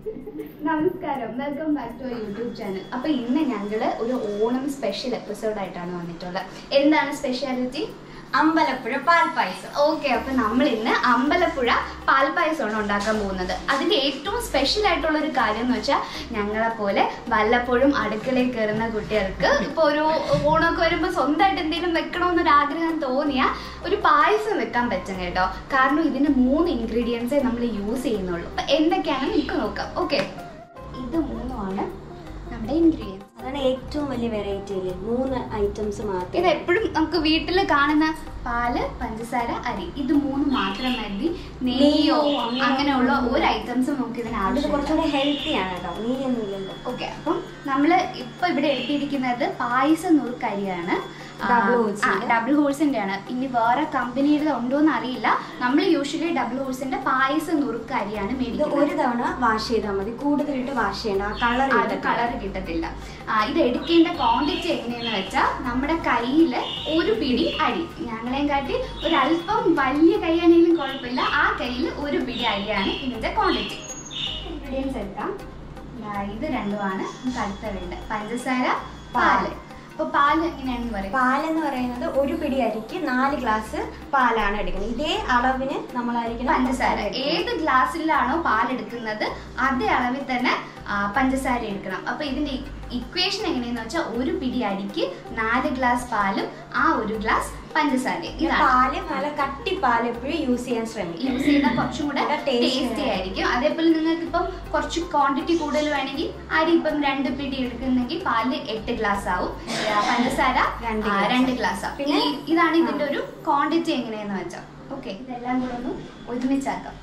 നമസ്കാരം welcome back to YouTube channel അപ്പൊ ഇന്ന് ഞങ്ങള് ഒരു ഓണം സ്പെഷ്യൽ എപ്പിസോഡ് ആയിട്ടാണ് വന്നിട്ടുള്ളത് എന്താണ് സ്പെഷ്യാലിറ്റി അമ്പലപ്പുഴ പാൽപ്പായസം ഓക്കെ അപ്പൊ നമ്മൾ ഇന്ന് അമ്പലപ്പുഴ പാൽപ്പായസമാണ് ഉണ്ടാക്കാൻ പോകുന്നത് അതിന്റെ ഏറ്റവും സ്പെഷ്യൽ ആയിട്ടുള്ള ഒരു കാര്യം എന്ന് വെച്ചാൽ ഞങ്ങളെ പോലെ വല്ലപ്പോഴും അടുക്കളയിൽ കയറുന്ന കുട്ടികൾക്ക് ഇപ്പൊ ഒരു ഓണമൊക്കെ വരുമ്പോ സ്വന്തമായിട്ട് എന്തെങ്കിലും വെക്കണമെന്നൊരു ആഗ്രഹം തോന്നിയ ഒരു പായസം വെക്കാൻ പറ്റും കേട്ടോ കാരണം ഇതിന് മൂന്ന് ഇൻഗ്രീഡിയൻസേ നമ്മൾ യൂസ് ചെയ്യുന്നുള്ളൂ അപ്പൊ എന്തൊക്കെയാണെന്ന് നമുക്ക് നോക്കാം ഓക്കെ ഇത് മൂന്നുമാണ് നമ്മുടെ ഇൻഗ്രീഡിയൻസ് അതാണ് ഏറ്റവും വലിയ വെറൈറ്റി അല്ലേ മൂന്ന് ഐറ്റംസ് ഇത് മാത്രം എപ്പോഴും നമുക്ക് വീട്ടിൽ കാണുന്ന പാല് പഞ്ചസാര അരി ഇത് മൂന്ന് മാത്രം മതി നെയ്യോ അങ്ങനെ അങ്ങനെയുള്ള ഒരു ഐറ്റംസും നമുക്ക് ഇതിന് അത് ആവശ്യമില്ല കുറച്ചുകൂടെ ഹെൽത്തി ആണ് കേട്ടോ നീയൊന്നുമില്ലല്ലോ ഓക്കെ അപ്പം നമ്മൾ ഇപ്പൊ ഇവിടെ എടുത്തിരിക്കുന്നത് പായസ നുറുക്കരിയാണ് Double Horse ന്റെ. ഡബിൾ ഹോഴ്സിന്റെ ആണ് ഇനി വേറെ കമ്പനിയുടെ ഉണ്ടോ എന്ന് അറിയില്ല നമ്മൾ യൂഷ്വലി ഡബിൾ ഹോഴ്സിന്റെ പായസ നുറുക്കരിയാണ് ഇത് മേടിക്കുന്നത് ഒരു തവണ വാഷ് ചെയ്താൽ മതി കൂടുതലിട്ട് വാഷ് ചെയ്യണ്ട ആ കളർ അത് കളർ കിട്ടത്തില്ല ആ, ഇത് എടുക്കേണ്ട ക്വാണ്ടിറ്റി എങ്ങനെയെന്ന് വെച്ചാൽ നമ്മുടെ കയ്യിൽ ഒരു പിടി അരി ഞങ്ങളെയും കാട്ടി ഒരല്പം വലിയ കൈയാണെങ്കിലും കുഴപ്പമില്ല ആ കയ്യിൽ ഒരു പിടി അരിയാണ് ഇതിന്റെ ക്വാണ്ടിറ്റി ഇൻഗ്രീഡിയൻസ് എടുക്കാം ദാ ഇത് രണ്ടുമാണ് നമുക്ക് അടുത്ത വേണ്ടത് പഞ്ചസാര പാല് അപ്പൊ പാല് എങ്ങനെയാണെന്ന് പറയാം പാലെന്ന് പറയുന്നത് ഒരു പിടി അരിക്ക് നാല് ഗ്ലാസ് പാലാണ് എടുക്കുന്നത് ഇതേ അളവിന് നമ്മൾ അരിക്കണം പഞ്ചസാര ഏത് ഗ്ലാസ്സിലാണോ പാലെടുക്കുന്നത് അതേ അളവിൽ തന്നെ ആ, പഞ്ചസാര എടുക്കണം അപ്പൊ ഇതിന്റെ ഇക്വേഷൻ എങ്ങനെയെന്ന് വെച്ചാൽ ഒരു പിടി അരിക്ക് നാല് ഗ്ലാസ് പാലും ആ ഒരു ഗ്ലാസ് പഞ്ചസാരയും ഈ ഇതാണ് പാല് നല്ല കട്ടി പാൽ എപ്പോഴും യൂസ് ചെയ്യാൻ ശ്രമിക്കും യൂസ് ചെയ്താൽ കുറച്ചും കൂടെ നല്ല tasty ടേസ്റ്റി ആയിരിക്കും അതേപോലെ നിങ്ങൾക്ക് ഇപ്പം കുറച്ച് ക്വാണ്ടിറ്റി കൂടുതൽ വേണമെങ്കിൽ അരി ഇപ്പം രണ്ട് പിടി എടുക്കുന്നെങ്കിൽ പാല് എട്ട് ഗ്ലാസ് ആവും ആ, പഞ്ചസാര രണ്ട് ആ, glass. രണ്ട് ഗ്ലാസ് ആവും പിന്നെ പിന്നെ ഇതാണ് ഇതിന്റെ ഒരു ക്വാണ്ടിറ്റി എങ്ങനെയെന്ന് വെച്ചാൽ ഓക്കെ ഇതെല്ലാം കൂടെ ഒന്ന് ഒരുമിച്ചാക്കാം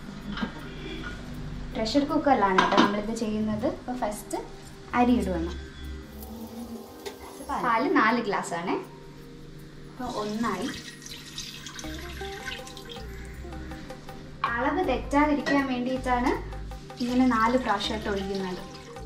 പ്രഷർ കുക്കറിലാണ് കേട്ടോ നമ്മളിത് ചെയ്യുന്നത് അപ്പോൾ ഫസ്റ്റ് അരി ഇടുവന്നു പാല് നാല് ഗ്ലാസ് ആണേ അപ്പോൾ ഒന്നായി അളവ് തെറ്റാതിരിക്കാൻ വേണ്ടിയിട്ടാണ് ഇങ്ങനെ നാല് പ്രാവശ്യമായിട്ട് ഒഴിക്കുന്നത്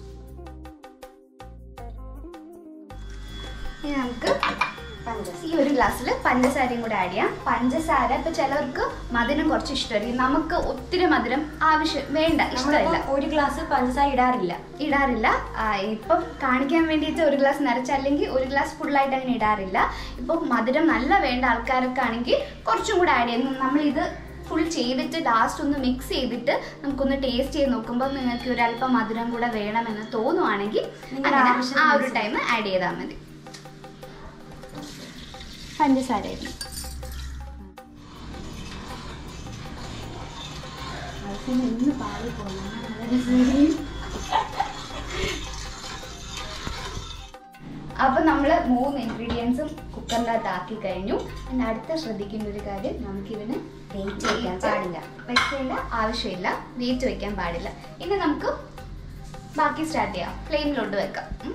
ഇനി നമുക്ക് പഞ്ചസാര ഈ ഒരു ഗ്ലാസ്സിൽ പഞ്ചസാരയും കൂടെ ആഡ് ചെയ്യാം പഞ്ചസാര ഇപ്പൊ ചിലവർക്ക് മധുരം കുറച്ച് ഇഷ്ടമായിരിക്കും നമുക്ക് ഒത്തിരി മധുരം ആവശ്യം വേണ്ട ഇഷ്ടമില്ല നമ്മളിപ്പോ ഒരു ഗ്ലാസ് പഞ്ചസാര ഇടാറില്ല ഇടാറില്ല ആ, ഇപ്പം കാണിക്കാൻ വേണ്ടിയിട്ട് ഒരു ഗ്ലാസ് നിറച്ച അല്ലെങ്കിൽ ഒരു ഗ്ലാസ് ഫുള്ളായിട്ട് അങ്ങനെ ഇടാറില്ല ഇപ്പം മധുരം നല്ല വേണ്ട ആൾക്കാരൊക്കെ ആണെങ്കിൽ കുറച്ചും കൂടെ ആഡ് ചെയ്യുന്നു നമ്മളിത് ഫുൾ ചെയ്തിട്ട് ലാസ്റ്റ് ഒന്ന് മിക്സ് ചെയ്തിട്ട് നമുക്കൊന്ന് ടേസ്റ്റ് ചെയ്ത് നോക്കുമ്പോൾ നിങ്ങൾക്ക് ഒരു അല്പം മധുരം കൂടെ വേണമെന്ന് തോന്നുവാണെങ്കിൽ നിങ്ങളുടെ അങ്ങനെ ആവശ്യം ആ ഒരു ടൈം ആഡ് ചെയ്താൽ മതി പഞ്ചസാര ഇടണം. അതിന് ഇന്ന് പാല് പോകണം വളരെ ശരി. അപ്പൊ നമ്മൾ മൂന്ന് ഇൻഗ്രീഡിയൻസും കുക്കറിനകത്ത് ആക്കി കഴിഞ്ഞു പിന്നെ അടുത്ത ശ്രദ്ധിക്കേണ്ട ഒരു കാര്യം നമുക്കിതിന് വെയിറ്റ് ചെയ്യാൻ പാടില്ല വെക്കേണ്ട ആവശ്യമില്ല വെയിറ്റ് വെക്കാൻ പാടില്ല ഇനി നമുക്ക് ബാക്കി സ്റ്റാർട്ട് ചെയ്യാം ഫ്ലെയിമിലോട്ട് വെക്കാം ഉം.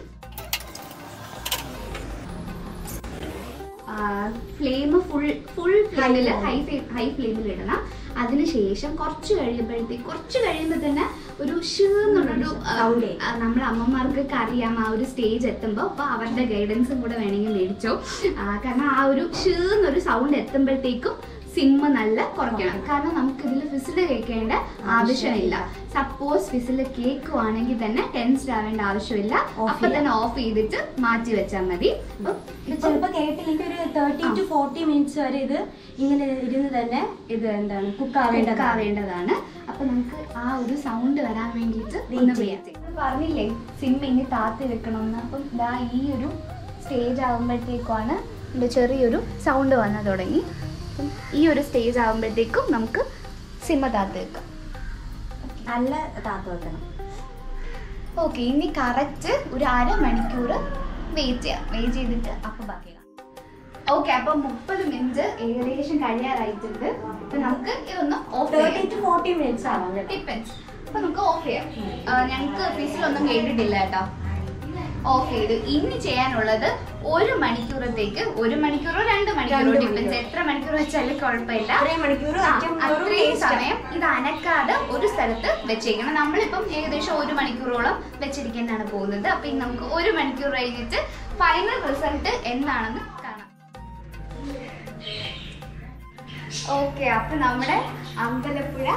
ഫ്ലെയിം ഫുൾ ഫുൾ ഫ്ലെയിമിൽ ഹൈ ഹൈ ഫ്ലെയിമിൽ ഇടണം അതിനുശേഷം കുറച്ച് കഴിയുമ്പോഴത്തേക്ക് കുറച്ച് കഴിയുമ്പോൾ തന്നെ ഒരു ഷൂ എന്നുള്ളൊരു Sound ഏ. നമ്മുടെ അമ്മമാർക്കൊക്കെ അറിയാം ആ ഒരു സ്റ്റേജ് എത്തുമ്പോൾ അപ്പോൾ അവരുടെ ഗൈഡൻസും കൂടെ വേണമെങ്കിൽ മേടിച്ചോ ആ, കാരണം ആ ഒരു ഷൂ എന്നൊരു സൗണ്ട് എത്തുമ്പോഴത്തേക്കും സിമ്മ് നല്ല കുറയ്ക്കണം കാരണം നമുക്ക് ഇതിൽ ഫിസിൽ കേൾക്കേണ്ട ആവശ്യമില്ല സപ്പോസ് ഫിസിൽ കേൾക്കുവാണെങ്കിൽ തന്നെ ടെൻസ്ഡ് ആവേണ്ട ആവശ്യമില്ല Off അപ്പൊ തന്നെ ഓഫ് ചെയ്തിട്ട് മാറ്റി വെച്ചാൽ മതി അപ്പം ഇത് ചിലപ്പോ കേട്ടില്ലെങ്കിൽ ഒരു തേർട്ടി ടു ഫോർട്ടി മിനിറ്റ്സ് വരെ ഇത് ഇങ്ങനെ ഇരുന്ന് തന്നെ ഇത് എന്താണ് കുക്ക് ആവേണ്ടതാണ് ആവേണ്ടതാണ് അപ്പൊ നമുക്ക് ആ ഒരു സൗണ്ട് വരാൻ വേണ്ടിയിട്ട് Wait ഒന്ന് ചെയ്യാം. wait ചെയ്യാം. പറഞ്ഞില്ലേ സിം ഇനി താത്തി വെക്കണമെന്ന് അപ്പം ദാ ഈ ഒരു സ്റ്റേജ് ആകുമ്പോഴത്തേക്കാണ് ഇതിന്റെ ചെറിയൊരു സൗണ്ട് വന്നു തുടങ്ങി അപ്പം ഈ ഒരു സ്റ്റേജ് ആകുമ്പോഴത്തേക്കും നമുക്ക് സിമ്മ താത്തി വെക്കാം നല്ല താത്ത വെക്കണം ഓക്കെ ഇനി കറക്റ്റ് ഒരു അരമണിക്കൂർ വെയിറ്റ് ചെയ്യാം വെയിറ്റ് ചെയ്തിട്ട് അപ്പം ബാക്കി ഓക്കെ അപ്പം മുപ്പത് മിനിറ്റ് ഏകദേശം കഴിയാറായിട്ടുണ്ട് അപ്പൊ നമുക്ക് ഇതൊന്ന് ഓഫ് തേർട്ടി ചെയ്യാം ടു ഫോർട്ടി മിനിറ്റ്സ് ആവാം കേട്ടോ ഡിപ്പെൻസ് അപ്പൊ നമുക്ക് ഓഫ് ചെയ്യാം ആ, ഞങ്ങൾക്ക് ഫീസിലൊന്നും കേട്ടിട്ടില്ല കേട്ടോ ഓഫ് ചെയ്തു ഇനി ചെയ്യാനുള്ളത് ഒരു മണിക്കൂറത്തേക്ക് ഒരു മണിക്കൂറോ രണ്ട് മണിക്കൂറോ രണ്ട് ഡിപ്പെൻസ് മണിക്കൂർ. എത്ര മണിക്കൂർ വെച്ചാലും കുഴപ്പമില്ല അത്രയും മണിക്കൂർ ആ, അരമണിക്കൂറും അത്രയും taste ആണ്. സമയം ഇത് അനക്കാതെ ഒരു സ്ഥലത്ത് വെച്ചേക്കണം നമ്മളിപ്പം ഏകദേശം ഒരു മണിക്കൂറോളം വെച്ചിരിക്കാനാണ് പോകുന്നത് അപ്പൊ ഇനി നമുക്ക് ഒരു മണിക്കൂർ കഴിഞ്ഞിട്ട് ഫൈനൽ റിസൾട്ട് എന്താണെന്ന് കാണാം ഓക്കെ അപ്പൊ നമ്മുടെ അമ്പലപ്പുഴ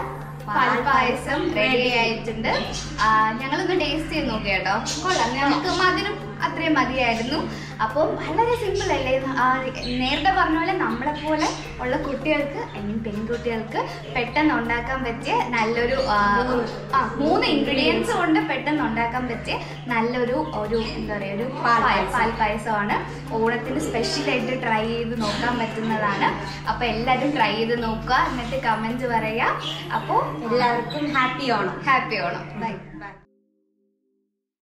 പാൽപ്പായസം റെഡി ആയിട്ടുണ്ട് ആ, ഞങ്ങളൊന്ന് ടേസ്റ്റ് ചെയ്ത് നോക്കി കേട്ടോ കൊള്ളാം ഞങ്ങൾക്ക് മധുരം അത്രയും മതിയായിരുന്നു അപ്പം വളരെ സിമ്പിൾ അല്ലേ ആ, നേരത്തെ പറഞ്ഞ പോലെ നമ്മളെപ്പോലെ ഉള്ള കുട്ടികൾക്ക് ഐ മീൻ പെൺകുട്ടികൾക്ക് പെട്ടെന്ന് ഉണ്ടാക്കാൻ പറ്റിയ നല്ലൊരു ആ, ആ മൂന്ന് ഇൻഗ്രീഡിയൻസ് കൊണ്ട് പെട്ടെന്ന് ഉണ്ടാക്കാൻ പറ്റിയ നല്ലൊരു ഒരു എന്താ പറയുക ഒരു പാൽ പാൽപ്പായസമാണ് ഓണത്തിന് സ്പെഷ്യലായിട്ട് ട്രൈ ചെയ്ത് നോക്കാൻ പറ്റുന്നതാണ് അപ്പോൾ എല്ലാവരും ട്രൈ ചെയ്ത് നോക്കുക എന്നിട്ട് കമൻറ്റ് പറയുക അപ്പോൾ എല്ലാവർക്കും happy Onam happy Onam bye by